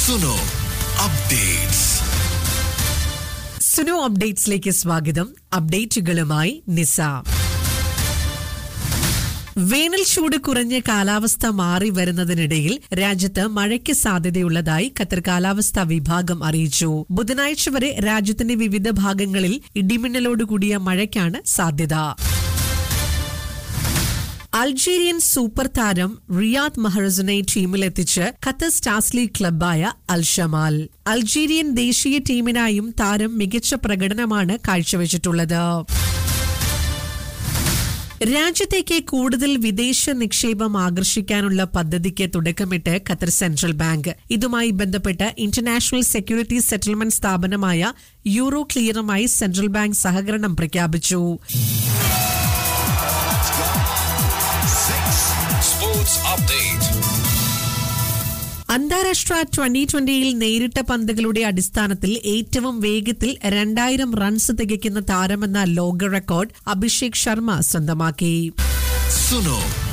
Suno updates Suno അപ്ഡേറ്റ്സിലേക്ക് സ്വാഗതം അപ്ഡേറ്റുകളുമായി നിസ വേനൽ ചൂട് കുറഞ്ഞ കാലാവസ്ഥ മാറി വരുന്നതിനിടയിൽ രാജ്യത്ത് മഴയ്ക്ക് സാധ്യതയുള്ളതായി ഖത്തർ കാലാവസ്ഥാ വിഭാഗം അറിയിച്ചു ബുധനാഴ്ച വരെ രാജ്യത്തിന്റെ വിവിധ ഭാഗങ്ങളിൽ ഇടിമിന്നലോടുകൂടിയ മഴയ്ക്കാണ് സാധ്യത അൾജീരിയൻ സൂപ്പർ താരം റിയാദ് മഹറസിനെ ടീമിലെത്തിച്ച് ഖത്തർ സ്റ്റാർസ് ലീഗ് ക്ലബായ അൽഷമാൽ അൾജീരിയൻ ദേശീയ ടീമിനായും താരം മികച്ച പ്രകടനമാണ് കാഴ്ചവെച്ചിട്ടുള്ളത് രാജ്യത്തേക്ക് കൂടുതൽ വിദേശ നിക്ഷേപം ആകർഷിക്കാനുള്ള പദ്ധതിക്ക് തുടക്കമിട്ട് ഖത്തർ സെൻട്രൽ ബാങ്ക് ഇതുമായി ബന്ധപ്പെട്ട് ഇന്റർനാഷണൽ സെക്യൂരിറ്റി സെറ്റിൽമെന്റ് സ്ഥാപനമായ യൂറോ ക്ലിയറുമായി സെൻട്രൽ ബാങ്ക് സഹകരണം പ്രഖ്യാപിച്ചു സ്പോർട്സ് അപ്ഡേറ്റ് അന്താരാഷ്ട്ര ട്വന്റി ട്വന്റിയിൽ നേരിട്ട പന്തുകളുടെ അടിസ്ഥാനത്തിൽ ഏറ്റവും വേഗത്തിൽ രണ്ടായിരം റൺസ് തികയ്ക്കുന്ന താരമെന്ന ലോക റെക്കോർഡ് അഭിഷേക് ശർമ്മ സ്വന്തമാക്കി സുനോ